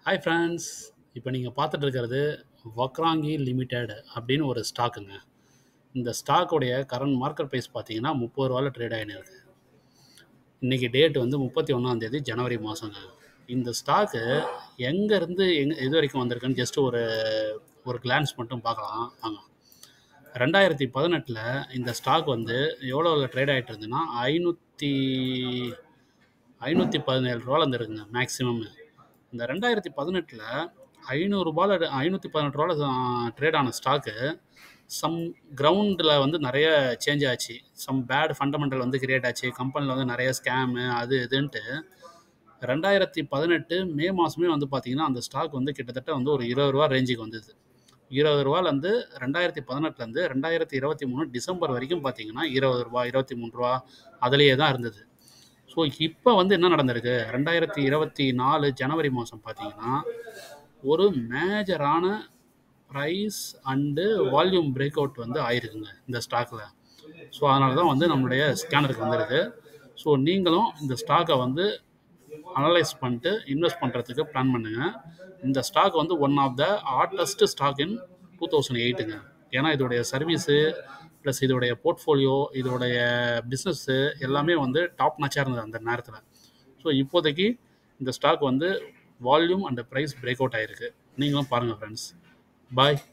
hi friends இப்போ நீங்கள் பார்த்துட்டு இருக்கிறது வக்ராங்கி லிமிடெட் அப்படின்னு ஒரு ஸ்டாக்குங்க இந்த ஸ்டாக்குடைய கரண்ட் மார்க்கெட் ப்ரைஸ் பார்த்தீங்கன்னா முப்பது ரூபாயில் ட்ரேட் ஆகினு இருக்கு இன்றைக்கி டேட் வந்து முப்பத்தி ஒன்றாந்தேதி ஜனவரி மாதங்க இந்த ஸ்டாக்கு எங்கேருந்து எங்கே இது வரைக்கும் வந்திருக்குன்னு ஜஸ்ட் ஒரு ஒரு கிளான்ஸ் மட்டும் பார்க்கலாம் வாங்க ரெண்டாயிரத்தி பதினெட்டில் இந்த ஸ்டாக் வந்து எவ்வளோவில் ட்ரேட் ஆகிட்டு இருந்துன்னா ஐநூற்றி ஐநூற்றி பதினேழு ரூபாவில் இருந்துருக்குங்க மேக்ஸிமம் இந்த ரெண்டாயிரத்தி பதினெட்டில் ஐநூறுரூபாவில் ஐநூற்றி பதினெட்டு ரூபாவில் ட்ரேட் ஆன ஸ்டாக்கு சம் கிரவுண்டில் வந்து நிறைய சேஞ்ச் ஆச்சு சம் பேட் ஃபண்டமெண்டல் வந்து கிரியேட் ஆச்சு கம்பெனியில் வந்து நிறைய ஸ்கேமு அது இதுன்ட்டு ரெண்டாயிரத்தி பதினெட்டு மே மாதமே வந்து பார்த்திங்கன்னா அந்த ஸ்டாக் வந்து கிட்டத்தட்ட வந்து ஒரு இருபது ரூபா ரேஞ்சுக்கு வந்தது இருபது ரூபாலேருந்து ரெண்டாயிரத்தி பதினெட்டுலேருந்து ரெண்டாயிரத்தி இருபத்தி மூணு டிசம்பர் வரைக்கும் பார்த்தீங்கன்னா இருபது ரூபா இருபத்தி மூணு ரூபா அதிலேயே தான் இருந்தது ஸோ இப்போ வந்து என்ன நடந்திருக்கு ரெண்டாயிரத்தி இருபத்தி நாலு ஜனவரி மாதம் பார்த்தீங்கன்னா ஒரு மேஜரான price and volume break out வந்து ஆயிருக்குங்க இந்த ஸ்டாக்கில் ஸோ அதனால தான் வந்து நம்மளுடைய ஸ்கேனருக்கு வந்துருக்கு ஸோ நீங்களும் இந்த ஸ்டாக்கை வந்து அனலைஸ் பண்ணிட்டு இன்வெஸ்ட் பண்ணுறதுக்கு பிளான் பண்ணுங்கள் இந்த ஸ்டாக் வந்து one of the hardest stock in two thousand எயிட்டுங்க ஏன்னா இதோடைய சர்வீஸு ப்ளஸ் இதோடைய போர்ட்ஃபோலியோ இதோடைய பிஸ்னஸ்ஸு எல்லாமே வந்து டாப் நச்சாக இருந்தது அந்த நேரத்தில் ஸோ இப்போதைக்கு இந்த ஸ்டாக் வந்து volume and price break out ஆகிருக்கு நீங்களும் பாருங்கள் ஃப்ரெண்ட்ஸ் பாய்